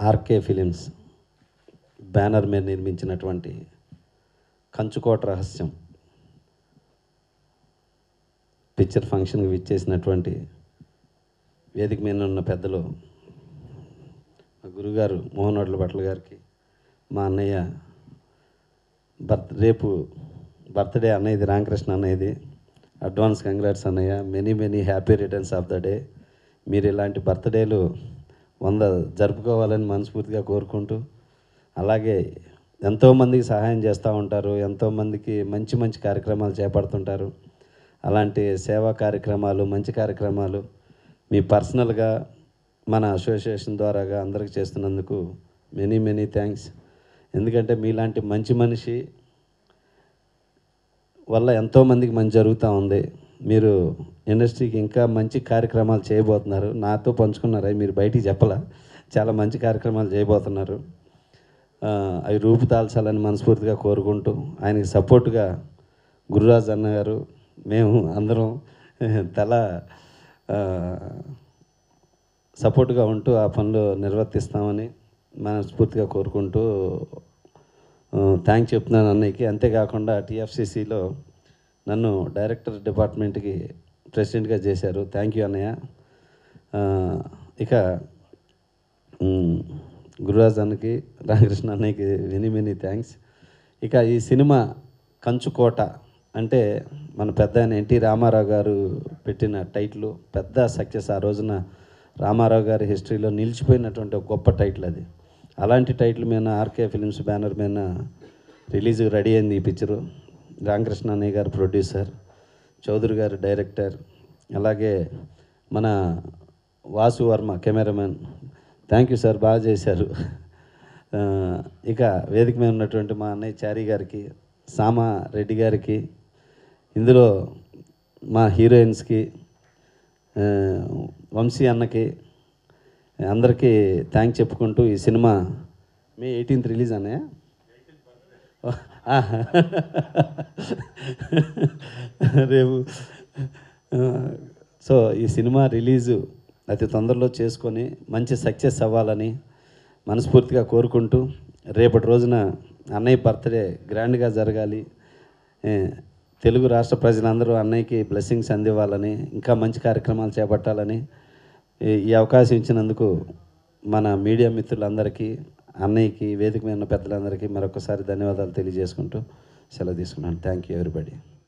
RK films banner మీద నిర్మించినటువంటి కంచుకోట రహస్యం పిక్చర్ ఫంక్షన్కి విచ్చేసినటువంటి వేదిక మీద ఉన్న పెద్దలు మా గురుగారు మోహన్ వడ్ల భట్ల గారికి మా అన్నయ్య బర్త్ రేపు బర్త్డే అన్నయ్యది రామకృష్ణ అన్నయ్యది అడ్వాన్స్ కంగ్రాట్స్ అన్నయ్య many many happy returns of the day మీరు ఇలాంటి బర్త్డేలు వంద జరుపుకోవాలని మనస్ఫూర్తిగా కోరుకుంటూ అలాగే ఎంతోమందికి సహాయం చేస్తూ ఉంటారు ఎంతోమందికి మంచి మంచి కార్యక్రమాలు చేపడుతుంటారు అలాంటి సేవా కార్యక్రమాలు మంచి కార్యక్రమాలు మీ పర్సనల్గా మన అసోసియేషన్ ద్వారాగా అందరికి చేస్తున్నందుకు మెనీ మెనీ థ్యాంక్స్ ఎందుకంటే మీలాంటి మంచి మనిషి వల్ల ఎంతోమందికి మంచి జరుగుతూ ఉంది మీరు ఇండస్ట్రీకి ఇంకా మంచి కార్యక్రమాలు చేయబోతున్నారు నాతో పంచుకున్నారా మీరు బయటికి చెప్పలా చాలా మంచి కార్యక్రమాలు చేయబోతున్నారు ఆ, అవి రూపుదాల్చాలని మనస్ఫూర్తిగా కోరుకుంటూ ఆయనకి సపోర్టుగా గురురాజ్ అన్న గారు మేము అందరం తల ఆ, సపోర్ట్గా ఉంటూ ఆ పనులు నిర్వర్తిస్తామని మనస్ఫూర్తిగా కోరుకుంటూ థ్యాంక్ చెప్తున్నాను అన్నయ్యకి అంతేకాకుండా టీఎఫ్సిసిలో నన్ను డైరెక్టర్ డిపార్ట్మెంట్కి ప్రెసిడెంట్గా చేశారు థ్యాంక్ యూ అన్నయ్య ఆ, ఇక మ్, గురురాజ్ అన్నకి రామకృష్ణ అన్నయ్యకి వెనీ మెనీ థ్యాంక్స్ ఇక ఈ సినిమా కంచుకోట అంటే మన పెద్ద ఆయన ఎన్టీ రామారావు గారు పెట్టిన టైటిల్ పెద్ద సక్సెస్ ఆ రోజున రామారావు గారి హిస్టరీలో నిలిచిపోయినటువంటి ఒక గొప్ప టైటిల్ అది అలాంటి టైటిల్ మీద ఆర్కే ఫిలిమ్స్ బ్యానర్ మీద రిలీజ్ రెడీ అయింది ఈ పిక్చరు రామకృష్ణ అన్నయ్య గారు ప్రొడ్యూసర్ చౌదరి గారు డైరెక్టర్ అలాగే మన Vasu Varma cameraman thank you sir బాగా చేశారు ఆ, ఇక వేదిక మీద ఉన్నటువంటి మా అన్నయ్య చారీ గారికి సామా రెడ్డి గారికి ఇందులో మా హీరోయిన్స్కి ఆ, వంశీ అన్నకి అందరికీ థ్యాంక్ చెప్పుకుంటూ ఈ సినిమా మే ఎయిటీన్త్ రిలీజ్ అన్నయ్య రేపు సో ఈ సినిమా రిలీజు అతి తొందరలో చేసుకొని మంచి సక్సెస్ అవ్వాలని మనస్ఫూర్తిగా కోరుకుంటూ రేపటి రోజున అన్నయ్య బర్త్డే గ్రాండ్గా జరగాలి ఏ, తెలుగు రాష్ట్ర ప్రజలందరూ అన్నయ్యకి బ్లెస్సింగ్స్ అందివ్వాలని ఇంకా మంచి కార్యక్రమాలు చేపట్టాలని ఈ ఈ అవకాశం ఇచ్చినందుకు మన మీడియా మిత్రులందరికీ అన్నయ్యకి వేదిక మీద ఉన్న పెద్దలందరికీ మరొకసారి ధన్యవాదాలు తెలియజేసుకుంటూ సెలవు తీసుకున్నాను థ్యాంక్ యూ ఎవరిబడి